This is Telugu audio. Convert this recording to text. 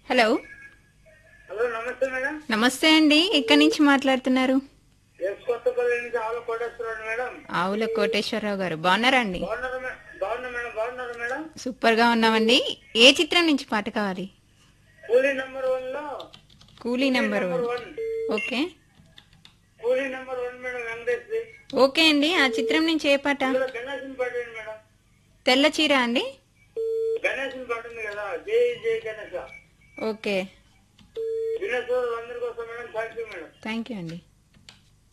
హలో హలో నమస్తే మేడం నమస్తే అండి ఎక్కడి నుంచి మాట్లాడుతున్నారు ఎస్ కొత్తపల్లి నుంచి ఆవుల కోటేశ్వరరావు మేడం ఆవుల కోటేశ్వరరావు గారు బాగున్నారా అండి బాగున్నారా మేడం బాగున్నా మేడం బాగున్నారా మేడం సూపర్ గా ఉన్నామండి ఏ చిత్రం నుంచి పాట కావాలి కూలీ నెంబర్ వన్ లో Coolie number one one okay Coolie number one madam Venkateswari okay అండి ఆ చిత్రం నుంచి ఏ పాట ఇందులో గణేశన్ పాట ఏంటి మేడం తెల్ల చీర అండి గణేశన్ పాట ఉంది కదా జై జై గణేశ ఓకే వినేశ్వరు అందరి కోసం madam thank you madam thank you అండి